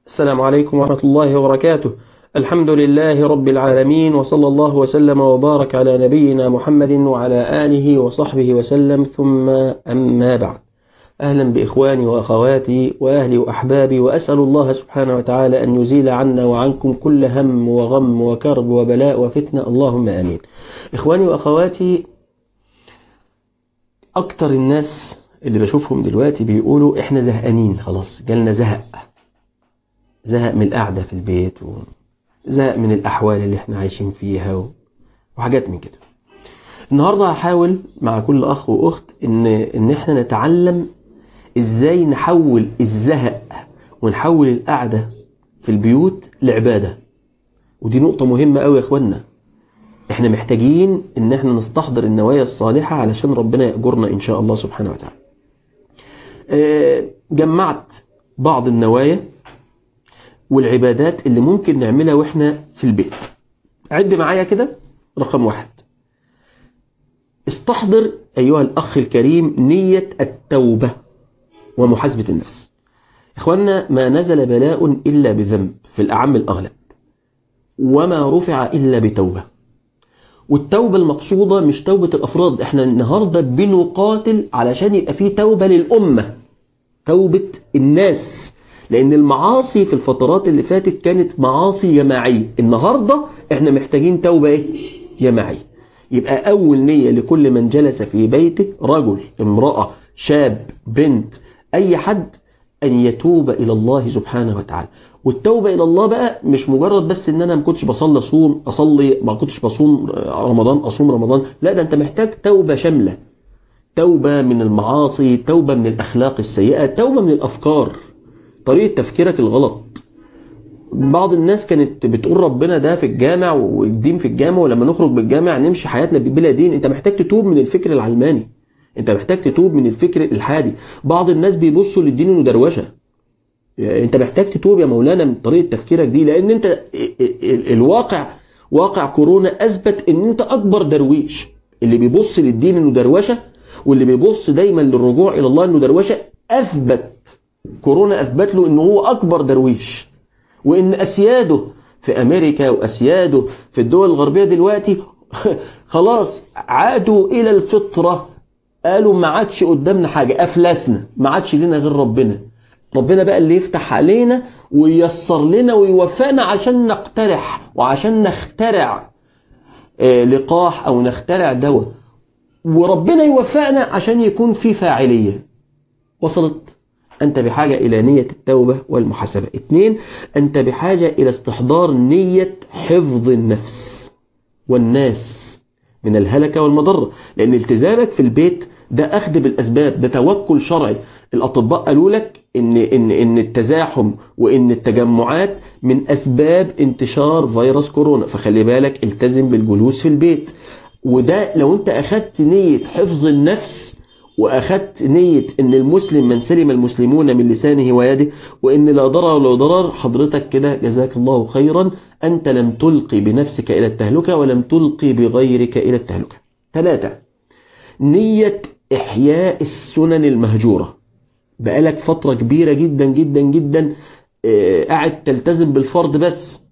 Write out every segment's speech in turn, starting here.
السلام عليكم ورحمة الله وبركاته الحمد لله رب العالمين وصلى الله وسلم وبارك على نبينا محمد وعلى آله وصحبه وسلم ثم أما بعد أهلا بإخواني وأخواتي وأهلي وأحبابي وأسأل الله سبحانه وتعالى أن يزيل عنا وعنكم كل هم وغم وكرب وبلاء وفتنة اللهم آمين إخواني وأخواتي أكتر الناس اللي بشوفهم دلوقتي بيقولوا إحنا زهقانين خلاص جالنا زهق زهق من القعدة في البيت وزهق من الأحوال اللي احنا عايشين فيها وحاجات من كده النهاردة هحاول مع كل أخ وأخت إن, إن احنا نتعلم إزاي نحول الزهق ونحول القعدة في البيوت لعبادة ودي نقطة مهمة أوي يا إخوانا احنا محتاجين إن احنا نستحضر النوايا الصالحة علشان ربنا يأجرنا إن شاء الله سبحانه وتعالى جمعت بعض النوايا والعبادات اللي ممكن نعملها واحنا في البيت عد معايا كده رقم واحد استحضر أيها الأخ الكريم نية التوبة ومحاسبة النفس إخواننا ما نزل بلاء إلا بذنب في الأعم الأغلب وما رفع إلا بتوبة والتوبة المقصودة مش توبة الأفراد احنا النهاردة بنقاتل علشان يبقى فيه توبة للأمة توبة الناس لأن المعاصي في الفترات اللي فاتت كانت معاصي جماعية النهاردة احنا محتاجين توبة ايه جماعية يبقى أول نية لكل من جلس في بيته رجل امرأة شاب بنت أي حد أن يتوب إلى الله سبحانه وتعالى والتوبة إلى الله بقى مش مجرد بس إن أنا ما كنتش بصلي أصوم أصلي ما كنتش بصوم رمضان أصوم رمضان لا ده أنت محتاج توبة شاملة توبة من المعاصي توبة من الأخلاق السيئة توبة من الأفكار طريقة تفكيرك الغلط بعض الناس كانت بتقول ربنا ده في الجامع والدين في الجامع ولما نخرج بالجامع نمشي حياتنا بلا دين انت محتاج تتوب من الفكر العلماني انت محتاج تتوب من الفكر الحادي بعض الناس بيبصوا للدين انه دروشه انت محتاج تتوب يا مولانا من طريقة تفكيرك دي لان انت الواقع واقع كورونا اثبت ان انت اكبر درويش اللي بيبص للدين انه دروشه واللي بيبص دايما للرجوع الى الله انه دروشه اثبت كورونا اثبت له انه هو اكبر درويش وان اسياده في امريكا واسياده في الدول الغربية دلوقتي خلاص عادوا الى الفطرة قالوا ما عادش قدامنا حاجة افلسنا ما عادش لنا غير ربنا ربنا بقى اللي يفتح علينا وييسر لنا ويوفقنا عشان نقترح وعشان نخترع لقاح او نخترع دواء وربنا يوفقنا عشان يكون في فاعلية وصلت أنت بحاجة إلى نية التوبة والمحاسبة اثنين أنت بحاجة إلى استحضار نية حفظ النفس والناس من الهلكة والمضرة لأن التزامك في البيت ده أخذ بالأسباب ده توكل شرعي الأطباء قالوا لك إن, إن, إن التزاحم وإن التجمعات من أسباب انتشار فيروس كورونا فخلي بالك التزم بالجلوس في البيت وده لو أنت أخذت نية حفظ النفس وأخذت نية أن المسلم من سلم المسلمون من لسانه ويده وأن لا ضرر ولا ضرر حضرتك كده جزاك الله خيرا أنت لم تلقي بنفسك إلى التهلكة ولم تلقي بغيرك إلى التهلكة ثلاثة نية إحياء السنن المهجورة بقالك فترة كبيرة جدا جدا جدا قاعد تلتزم بالفرض بس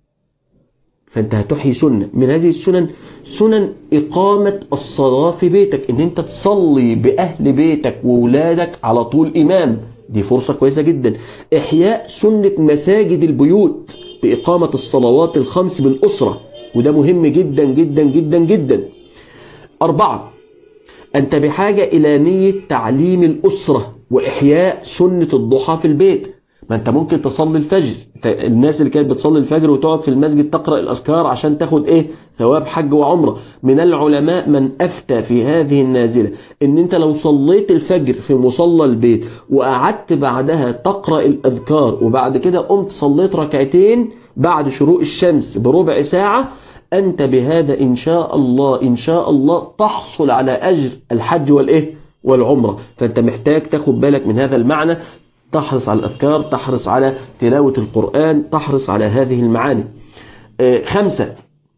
فانت هتحيي سنة من هذه السنن سنن إقامة الصلاة في بيتك ان انت تصلي بأهل بيتك وولادك على طول إمام دي فرصة كويسة جدا إحياء سنة مساجد البيوت بإقامة الصلوات الخمس بالأسرة وده مهم جدا جدا جدا جدا أربعة أنت بحاجة إلى نية تعليم الأسرة وإحياء سنة الضحى في البيت ما انت ممكن تصلي الفجر الناس اللي كانت بتصلي الفجر وتقعد في المسجد تقرأ الأذكار عشان تاخد ايه ثواب حج وعمرة من العلماء من أفتى في هذه النازلة ان انت لو صليت الفجر في مصلى البيت وقعدت بعدها تقرأ الأذكار وبعد كده قمت صليت ركعتين بعد شروق الشمس بربع ساعة أنت بهذا إن شاء الله إن شاء الله تحصل على أجر الحج والإيه والعمرة فأنت محتاج تاخد بالك من هذا المعنى تحرص على الأذكار تحرص على تلاوة القرآن تحرص على هذه المعاني خمسة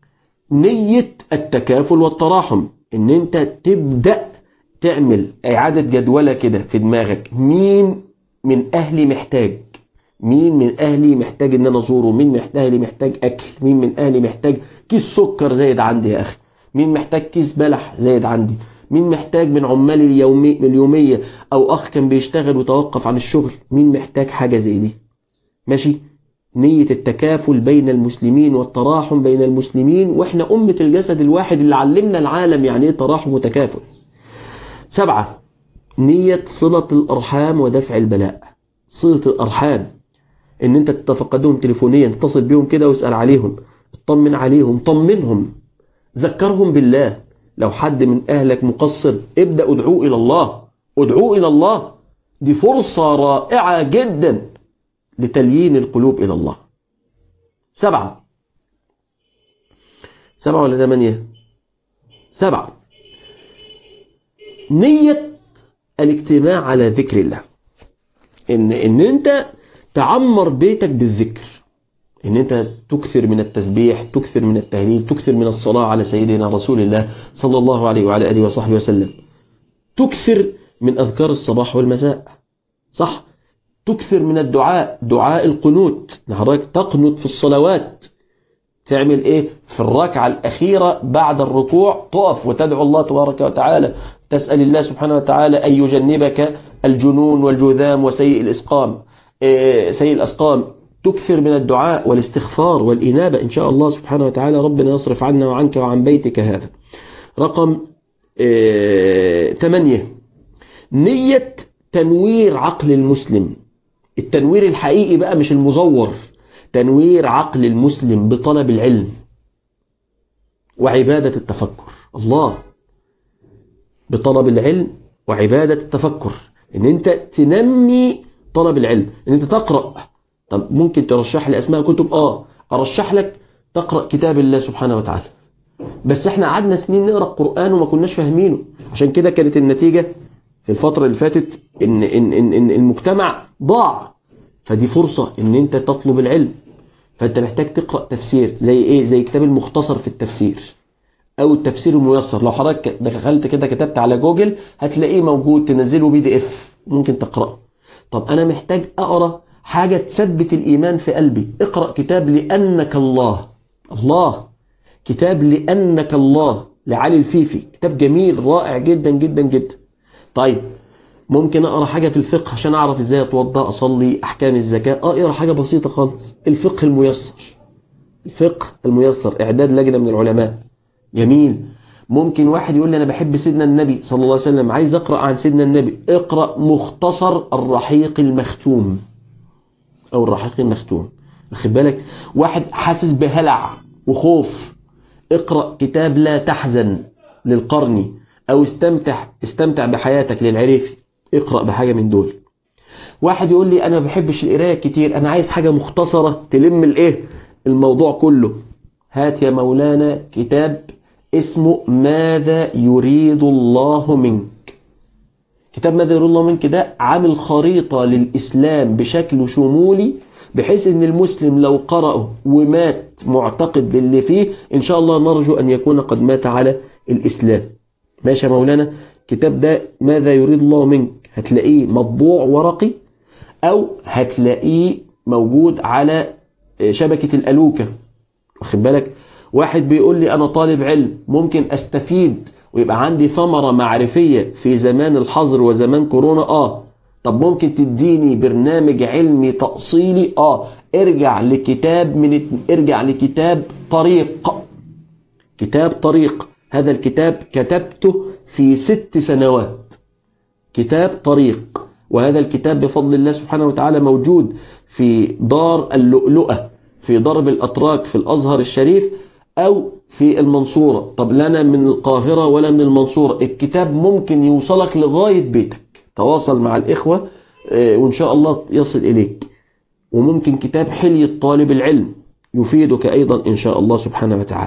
نية التكافل والتراحم ان انت تبدأ تعمل اعادة جدولة كده في دماغك مين من اهلي محتاج مين من أهلي محتاج إن أنا أزوره مين من أهلي محتاج أكل مين من أهلي محتاج كيس سكر زايد عندي يا أخي مين محتاج كيس بلح زايد عندي مين محتاج من عمال اليومي اليومية أو أخ كان بيشتغل وتوقف عن الشغل مين محتاج حاجة زي دي ماشي نية التكافل بين المسلمين والتراحم بين المسلمين وإحنا أمة الجسد الواحد اللي علمنا العالم يعني إيه تراحم وتكافل سبعة نية صلة الأرحام ودفع البلاء صلة الأرحام إن أنت تتفقدهم تليفونيا اتصل بيهم كده واسأل عليهم اطمن عليهم طمنهم ذكرهم بالله لو حد من أهلك مقصر ابدأ ادعوه إلى الله ادعوه إلى الله دي فرصة رائعة جدا لتليين القلوب إلى الله سبعة سبعة ولا ثمانية سبعة نية الاجتماع على ذكر الله إن, إن أنت تعمر بيتك بالذكر إن أنت تكثر من التسبيح تكثر من التهليل تكثر من الصلاة على سيدنا رسول الله صلى الله عليه وعلى آله وصحبه وسلم تكثر من أذكار الصباح والمساء صح تكثر من الدعاء دعاء القنوت نهارك تقنت في الصلوات تعمل ايه في الركعة الأخيرة بعد الركوع تقف وتدعو الله تبارك وتعالى تسأل الله سبحانه وتعالى أن يجنبك الجنون والجذام وسيء الإسقام إيه سيء الأسقام تكثر من الدعاء والاستغفار والإنابة إن شاء الله سبحانه وتعالى ربنا يصرف عنا وعنك وعن بيتك هذا رقم إيه 8 نية تنوير عقل المسلم التنوير الحقيقي بقى مش المزور تنوير عقل المسلم بطلب العلم وعبادة التفكر الله بطلب العلم وعبادة التفكر ان انت تنمي طلب العلم ان انت تقرأ طب ممكن ترشح لي اسماء كتب اه ارشح لك تقرأ كتاب الله سبحانه وتعالى بس احنا قعدنا سنين نقرأ القرآن وما كناش فاهمينه عشان كده كانت النتيجة في الفترة اللي فاتت إن, إن, إن, إن المجتمع ضاع فدي فرصة إن أنت تطلب العلم فأنت محتاج تقرأ تفسير زي إيه زي كتاب المختصر في التفسير أو التفسير الميسر لو حضرتك دخلت كده كتبت على جوجل هتلاقيه موجود تنزله بي دي اف ممكن تقرأه طب أنا محتاج أقرأ حاجة تثبت الإيمان في قلبي اقرأ كتاب لأنك الله الله كتاب لأنك الله لعلي الفيفي كتاب جميل رائع جدا جدا جدا طيب ممكن اقرا حاجه في الفقه عشان اعرف ازاي اتوضا اصلي احكام الزكاه اه اقرا حاجه بسيطه خالص الفقه الميسر الفقه الميسر اعداد لجنه من العلماء جميل ممكن واحد يقول لي انا بحب سيدنا النبي صلى الله عليه وسلم عايز اقرا عن سيدنا النبي اقرا مختصر الرحيق المختوم او الرحيق المختوم واخد بالك واحد حاسس بهلع وخوف اقرا كتاب لا تحزن للقرني او استمتع استمتع بحياتك للعريفي اقرأ بحاجة من دول واحد يقول لي انا ما بحبش القرايه كتير انا عايز حاجة مختصرة تلم الايه الموضوع كله هات يا مولانا كتاب اسمه ماذا يريد الله منك كتاب ماذا يريد الله منك ده عامل خريطة للإسلام بشكل شمولي بحيث ان المسلم لو قرأه ومات معتقد للي فيه ان شاء الله نرجو ان يكون قد مات على الإسلام ماشي يا مولانا الكتاب ده ماذا يريد الله منك هتلاقيه مطبوع ورقي او هتلاقيه موجود على شبكة الألوكة واخد بالك واحد بيقول لي انا طالب علم ممكن استفيد ويبقى عندي ثمرة معرفية في زمان الحظر وزمان كورونا اه طب ممكن تديني برنامج علمي تأصيلي اه ارجع لكتاب من ارجع لكتاب طريق كتاب طريق هذا الكتاب كتبته في ست سنوات كتاب طريق وهذا الكتاب بفضل الله سبحانه وتعالى موجود في دار اللؤلؤة في ضرب الأتراك في الأزهر الشريف أو في المنصورة طب لنا من القاهرة ولا من المنصورة الكتاب ممكن يوصلك لغاية بيتك تواصل مع الإخوة وإن شاء الله يصل إليك وممكن كتاب حلية طالب العلم يفيدك أيضا إن شاء الله سبحانه وتعالى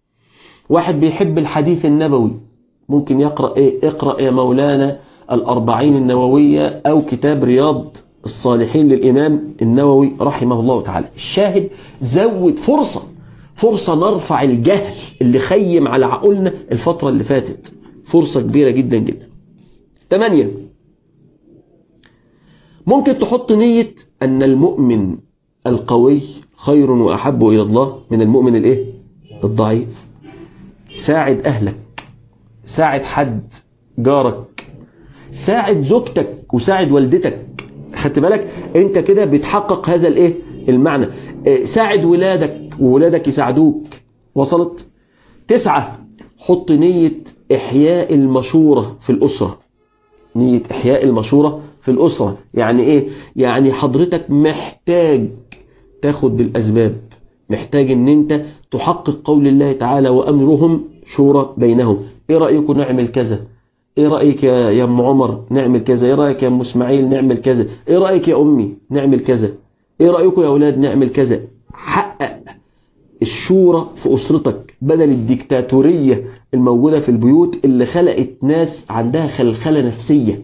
واحد بيحب الحديث النبوي ممكن يقرأ إيه اقرأ يا مولانا الأربعين النووية أو كتاب رياض الصالحين للإمام النووي رحمه الله تعالى الشاهد زود فرصة فرصة نرفع الجهل اللي خيم على عقولنا الفترة اللي فاتت فرصة كبيرة جدا جدا ثمانية ممكن تحط نية أن المؤمن القوي خير وأحب إلى الله من المؤمن الإيه؟ الضعيف ساعد أهلك ساعد حد جارك ساعد زوجتك وساعد والدتك خدت بالك انت كده بتحقق هذا الايه المعنى اه ساعد ولادك وولادك يساعدوك وصلت تسعة حط نية إحياء المشورة في الأسرة نية إحياء المشورة في الأسرة يعني إيه يعني حضرتك محتاج تاخد بالأسباب محتاج ان انت تحقق قول الله تعالى وأمرهم شورى بينهم ايه رأيكم نعمل كذا ايه رأيك يا يا ام عمر نعمل كذا ايه رأيك يا ام اسماعيل نعمل كذا ايه رأيك يا امي نعمل كذا ايه رأيكم يا اولاد نعمل كذا حقق الشورى في أسرتك بدل الديكتاتورية الموجودة في البيوت اللي خلقت ناس عندها خلخلة نفسية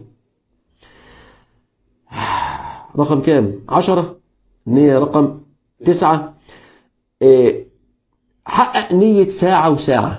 رقم كام عشرة نية رقم تسعة إيه حقق نية ساعة وساعة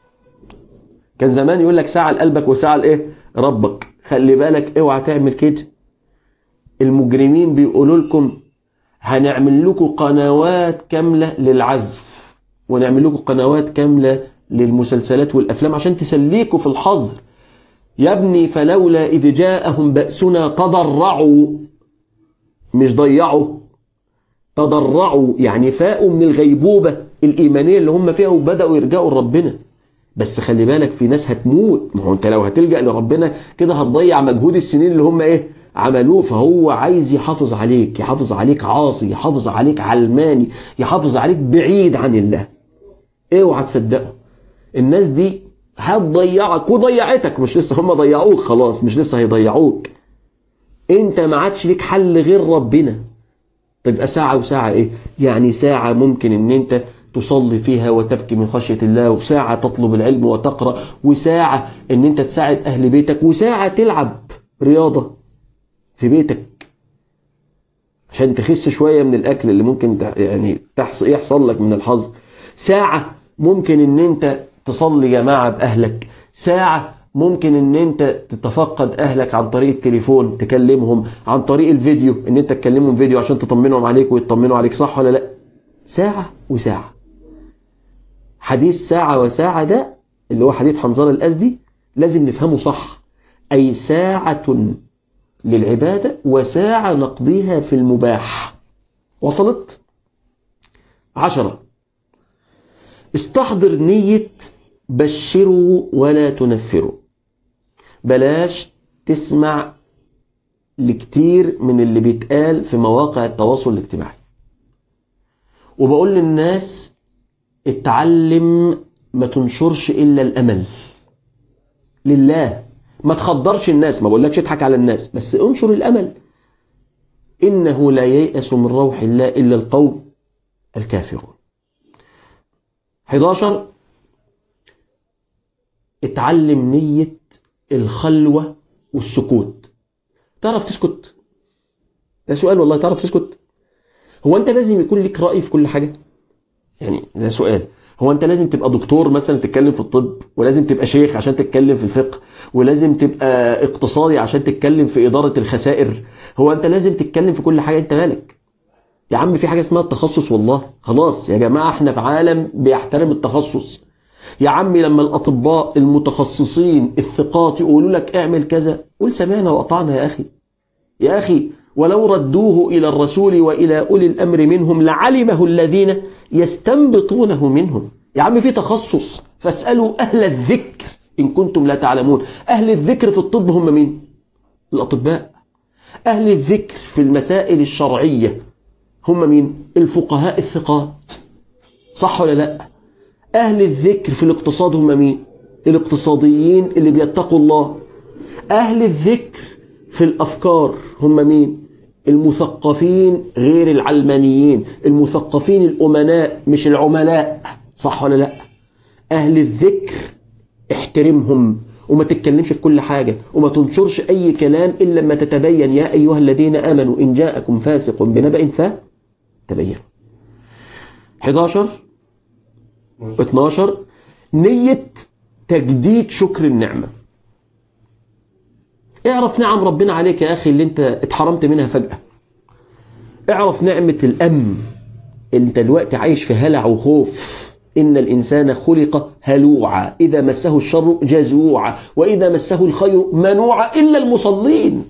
كان زمان يقول لك ساعة لقلبك وساعة لإيه ربك خلي بالك اوعى تعمل كده المجرمين بيقولوا لكم هنعمل لكم قنوات كاملة للعزف ونعمل لكم قنوات كاملة للمسلسلات والأفلام عشان تسليكوا في الحظر يا ابني فلولا إذ جاءهم بأسنا تضرعوا مش ضيعوا تضرعوا يعني فاقوا من الغيبوبة الإيمانية اللي هم فيها وبدأوا يرجعوا لربنا بس خلي بالك في ناس هتموت ما هو انت لو هتلجأ لربنا كده هتضيع مجهود السنين اللي هم ايه عملوه فهو عايز يحافظ عليك يحافظ عليك عاصي يحافظ عليك علماني يحافظ عليك بعيد عن الله اوعى تصدقه الناس دي هتضيعك وضيعتك مش لسه هم ضيعوك خلاص مش لسه هيضيعوك انت ما عادش ليك حل غير ربنا تبقى ساعة وساعة ايه يعني ساعة ممكن ان انت تصلي فيها وتبكي من خشية الله وساعة تطلب العلم وتقرأ وساعة ان انت تساعد اهل بيتك وساعة تلعب رياضة في بيتك عشان تخس شوية من الاكل اللي ممكن يعني يحصل لك من الحظ ساعة ممكن ان انت تصلي جماعة باهلك ساعة ممكن ان انت تتفقد اهلك عن طريق التليفون تكلمهم عن طريق الفيديو ان انت تكلمهم فيديو عشان تطمنهم عليك ويطمنوا عليك صح ولا لا ساعة وساعة حديث ساعة وساعة ده اللي هو حديث حنظلة الأزدي لازم نفهمه صح أي ساعة للعبادة وساعة نقضيها في المباح وصلت عشرة استحضر نية بشروا ولا تنفروا بلاش تسمع لكتير من اللي بيتقال في مواقع التواصل الاجتماعي وبقول للناس اتعلم ما تنشرش إلا الأمل لله ما تخدرش الناس ما بقولكش اضحك على الناس بس انشر الأمل إنه لا ييأس من روح الله إلا القوم الكافرون 11 اتعلم نية الخلوة والسكوت تعرف تسكت ده سؤال والله تعرف تسكت هو انت لازم يكون لك رأي في كل حاجة يعني ده سؤال هو انت لازم تبقى دكتور مثلا تتكلم في الطب ولازم تبقى شيخ عشان تتكلم في الفقه ولازم تبقى اقتصادي عشان تتكلم في إدارة الخسائر هو انت لازم تتكلم في كل حاجة انت مالك يا عم في حاجة اسمها التخصص والله خلاص يا جماعة احنا في عالم بيحترم التخصص يا عمي لما الأطباء المتخصصين الثقات يقولوا لك اعمل كذا قول سمعنا وأطعنا يا أخي يا أخي ولو ردوه إلى الرسول وإلى أولي الأمر منهم لعلمه الذين يستنبطونه منهم يا عم في تخصص فاسألوا أهل الذكر إن كنتم لا تعلمون أهل الذكر في الطب هم مين الأطباء أهل الذكر في المسائل الشرعية هم مين الفقهاء الثقات صح ولا لا أهل الذكر في الاقتصاد هم مين الاقتصاديين اللي بيتقوا الله أهل الذكر في الأفكار هم مين المثقفين غير العلمانيين المثقفين الأمناء مش العملاء صح ولا لا أهل الذكر احترمهم وما تتكلمش في كل حاجة وما تنشرش أي كلام إلا لما تتبين يا أيها الذين آمنوا إن جاءكم فاسق بنبأ فتبين 11 12 نية تجديد شكر النعمة اعرف نعم ربنا عليك يا أخي اللي انت اتحرمت منها فجأة اعرف نعمة الأمن انت دلوقتي عايش في هلع وخوف إن الإنسان خلق هلوعا إذا مسه الشر جزوعا وإذا مسه الخير منوعا إلا المصلين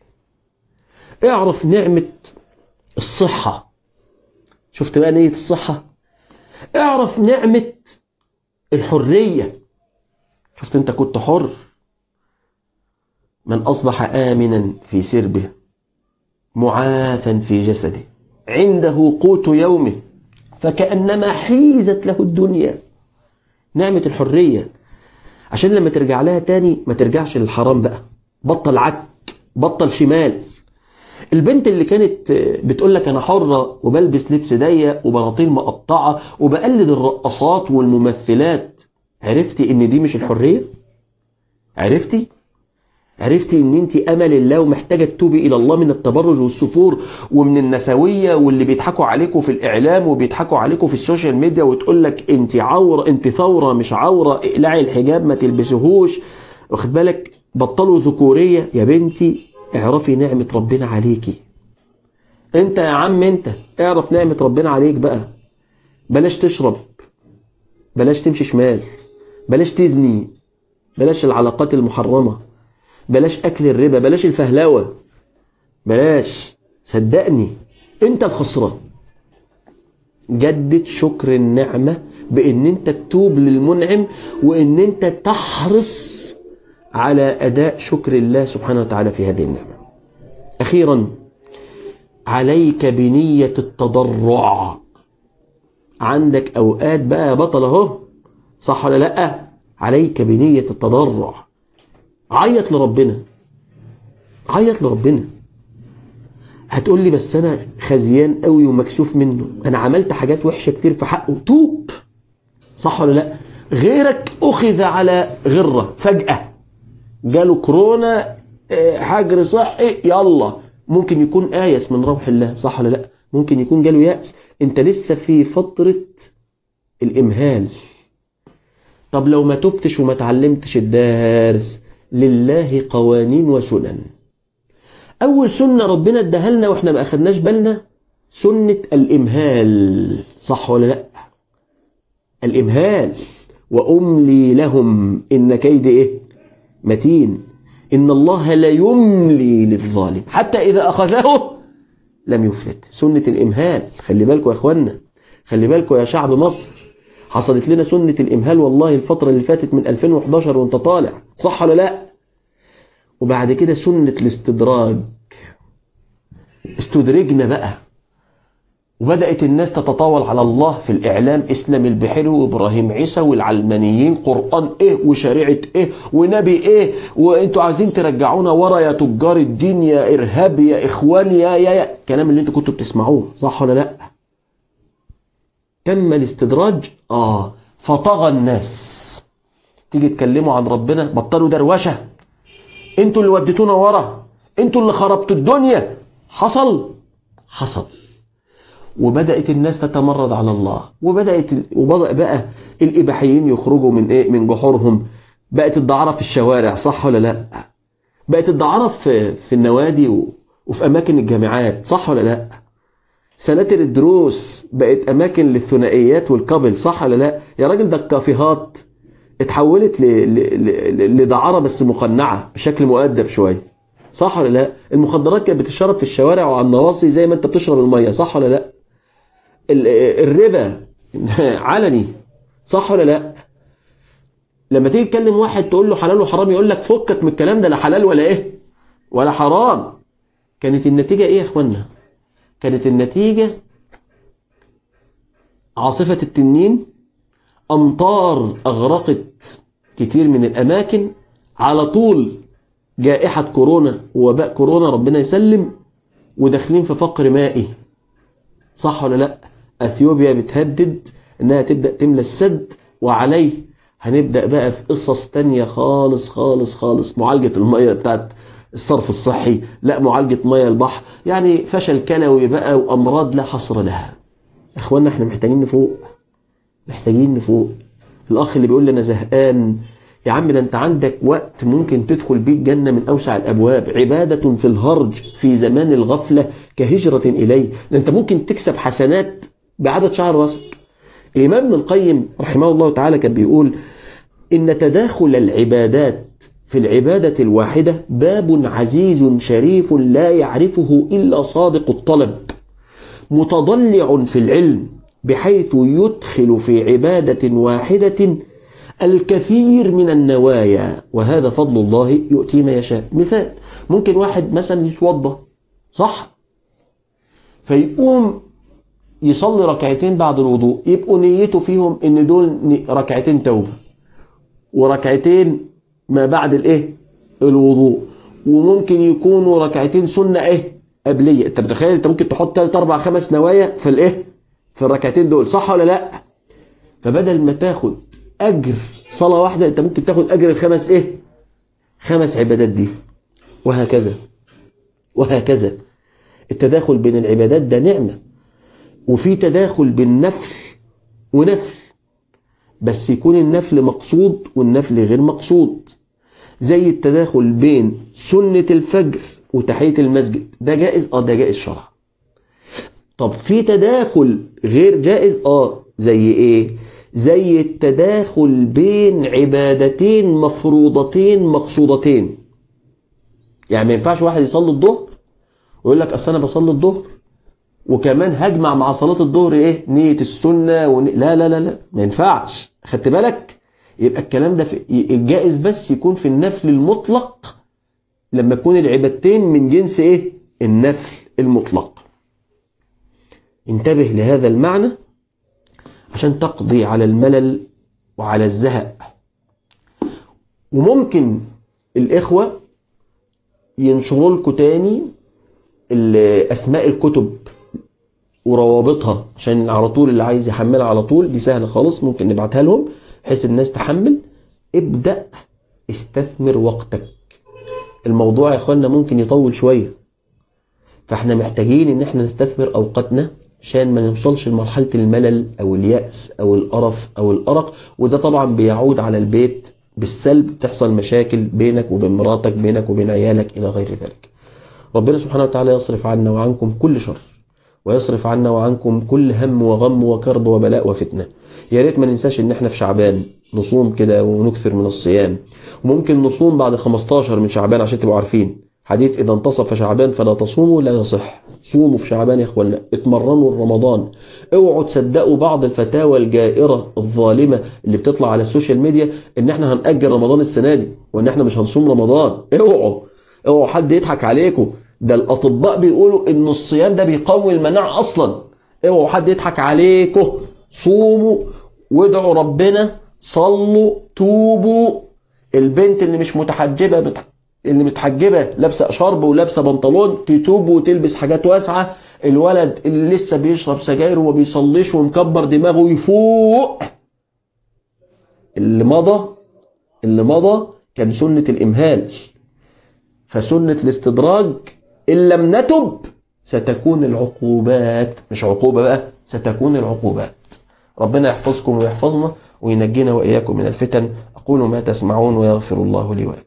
اعرف نعمة الصحة شفت بقى نية الصحة اعرف نعمة الحرية شفت انت كنت حر من أصبح آمنا في سربه معافا في جسده عنده قوت يومه فكأنما حيزت له الدنيا نعمة الحرية عشان لما ترجع لها تاني ما ترجعش للحرام بقى بطل عك بطل شمال البنت اللي كانت بتقول لك انا حرة وبلبس لبس ضيق وبناطيل مقطعة وبقلد الرقصات والممثلات عرفتي ان دي مش الحرية عرفتي عرفتي ان انت امل الله ومحتاجة تتوبي الى الله من التبرج والسفور ومن النسوية واللي بيضحكوا عليكم في الاعلام وبيضحكوا عليكم في السوشيال ميديا وتقول لك انت عورة انت ثورة مش عورة اقلعي الحجاب ما تلبسهوش واخد بالك بطلوا ذكورية يا بنتي اعرفي نعمة ربنا عليكي انت يا عم انت اعرف نعمة ربنا عليك بقى بلاش تشرب بلاش تمشي شمال بلاش تزني بلاش العلاقات المحرمة بلاش أكل الربا بلاش الفهلوة بلاش صدقني انت الخسران جدد شكر النعمة بان انت تتوب للمنعم وان انت تحرص على أداء شكر الله سبحانه وتعالى في هذه النعمة أخيرا عليك بنية التضرع عندك أوقات بقى بطل اهو صح ولا لأ عليك بنية التضرع عيط لربنا عيط لربنا هتقول لي بس أنا خزيان قوي ومكسوف منه أنا عملت حاجات وحشة كتير في حقه توب صح ولا لأ غيرك أخذ على غرة فجأة جاله كورونا حجر صحي يلا ممكن يكون آيس من روح الله صح ولا لا ممكن يكون جاله يأس انت لسه في فترة الإمهال طب لو ما تبتش وما تعلمتش الدارس لله قوانين وسنن أول سنة ربنا اداها لنا واحنا ما أخدناش بالنا سنة الإمهال صح ولا لا الإمهال وأملي لهم إن كيد إيه متين إن الله لا يملي للظالم حتى إذا أخذه لم يفلت سنة الإمهال خلي بالكم يا أخوانا خلي بالكم يا شعب مصر حصلت لنا سنة الإمهال والله الفترة اللي فاتت من 2011 وانت طالع صح ولا لا وبعد كده سنة الاستدراج استدرجنا بقى وبدأت الناس تتطاول على الله في الإعلام إسلام البحيري وإبراهيم عيسى والعلمانيين قرآن إيه وشريعة إيه ونبي إيه وإنتوا عايزين ترجعونا ورا يا تجار الدين يا إرهاب يا إخوان يا يا يا الكلام اللي أنتوا كنتوا بتسمعوه صح ولا لأ تم الاستدراج آه فطغى الناس تيجي تكلموا عن ربنا بطلوا دروشة انتوا اللي وديتونا ورا انتوا اللي خربتوا الدنيا حصل حصل وبدأت الناس تتمرد على الله وبدأت وبدأ بقى الإباحيين يخرجوا من إيه من جحورهم بقت الدعارة في الشوارع صح ولا لا بقت الدعارة في في النوادي وفي أماكن الجامعات صح ولا لا سناتر الدروس بقت أماكن للثنائيات والكابل صح ولا لا يا راجل ده الكافيهات اتحولت ل... ل... لدعارة بس مقنعة بشكل مؤدب شوية صح ولا لا المخدرات كانت بتشرب في الشوارع وعلى النواصي زي ما انت بتشرب المية صح ولا لا الربا علني صح ولا لا لما تيجي تكلم واحد تقول له حلال وحرام يقول لك فكك من الكلام ده لا حلال ولا ايه ولا حرام كانت النتيجة ايه يا اخوانا كانت النتيجة عاصفة التنين امطار اغرقت كتير من الاماكن على طول جائحة كورونا ووباء كورونا ربنا يسلم وداخلين في فقر مائي صح ولا لا اثيوبيا بتهدد انها تبدأ تملى السد وعليه هنبدأ بقى في قصص تانية خالص خالص خالص معالجة المية بتاعت الصرف الصحي لا معالجة مية البحر يعني فشل كلوي بقى وامراض لا حصر لها اخوانا احنا محتاجين نفوق محتاجين نفوق الاخ اللي بيقول لي انا زهقان يا عم ده انت عندك وقت ممكن تدخل بيه الجنة من أوسع الأبواب عبادة في الهرج في زمان الغفلة كهجرة إليه ده انت ممكن تكسب حسنات بعدد شعر راسك الإمام ابن القيم رحمه الله تعالى كان بيقول إن تداخل العبادات في العبادة الواحدة باب عزيز شريف لا يعرفه إلا صادق الطلب متضلع في العلم بحيث يدخل في عبادة واحدة الكثير من النوايا وهذا فضل الله يؤتي ما يشاء مثال ممكن واحد مثلا يتوضى صح فيقوم يصلي ركعتين بعد الوضوء يبقوا نيته فيهم ان دول ركعتين توبة وركعتين ما بعد الايه الوضوء وممكن يكونوا ركعتين سنة ايه قبلية انت متخيل انت ممكن تحط 3 4 5 نوايا في الايه في الركعتين دول صح ولا لا فبدل ما تاخد اجر صلاة واحدة انت ممكن تاخد اجر الخمس ايه خمس عبادات دي وهكذا وهكذا التداخل بين العبادات ده نعمة وفي تداخل بين نفل ونفل بس يكون النفل مقصود والنفل غير مقصود زي التداخل بين سنة الفجر وتحية المسجد ده جائز اه ده جائز شرعا طب في تداخل غير جائز اه زي ايه زي التداخل بين عبادتين مفروضتين مقصودتين يعني ما ينفعش واحد يصلي الظهر ويقول لك اصل انا بصلي الظهر وكمان هجمع مع صلاة الظهر ايه نية السنة ون... لا لا لا لا ما ينفعش خدت بالك يبقى الكلام ده في... الجائز بس يكون في النفل المطلق لما يكون العبادتين من جنس ايه النفل المطلق انتبه لهذا المعنى عشان تقضي على الملل وعلى الزهق وممكن الإخوة ينشروا لكم تاني أسماء الكتب وروابطها عشان على طول اللي عايز يحملها على طول دي سهلة خالص ممكن نبعتها لهم بحيث الناس تحمل ابدأ استثمر وقتك الموضوع يا اخوانا ممكن يطول شوية فاحنا محتاجين ان احنا نستثمر اوقاتنا عشان ما نوصلش لمرحلة الملل او اليأس او القرف او الارق وده طبعا بيعود على البيت بالسلب تحصل مشاكل بينك وبين مراتك بينك وبين عيالك الى غير ذلك ربنا سبحانه وتعالى يصرف عنا وعنكم كل شر ويصرف عنا وعنكم كل هم وغم وكرب وبلاء وفتنة يا ريت ما ننساش ان احنا في شعبان نصوم كده ونكثر من الصيام وممكن نصوم بعد 15 من شعبان عشان تبقوا عارفين حديث إذا انتصف شعبان فلا تصوموا لا يصح صوموا في شعبان يا اخوانا اتمرنوا رمضان اوعوا تصدقوا بعض الفتاوى الجائرة الظالمة اللي بتطلع على السوشيال ميديا ان احنا هنأجل رمضان السنة دي وان احنا مش هنصوم رمضان اوعوا اوعوا حد يضحك عليكم ده الاطباء بيقولوا ان الصيام ده بيقوي المناعة اصلا اوعوا حد يضحك عليكم صوموا وادعوا ربنا صلوا توبوا البنت اللي مش متحجبة بت... اللي متحجبة لابسة شرب ولابسة بنطلون تتوب وتلبس حاجات واسعة الولد اللي لسه بيشرب سجاير وما بيصليش ومكبر دماغه يفوق اللي مضى اللي مضى كان سنة الإمهال فسنة الاستدراج إن لم نتب ستكون العقوبات مش عقوبة بقى ستكون العقوبات ربنا يحفظكم ويحفظنا وينجينا وإياكم من الفتن أقول ما تسمعون ويغفر الله لي ولكم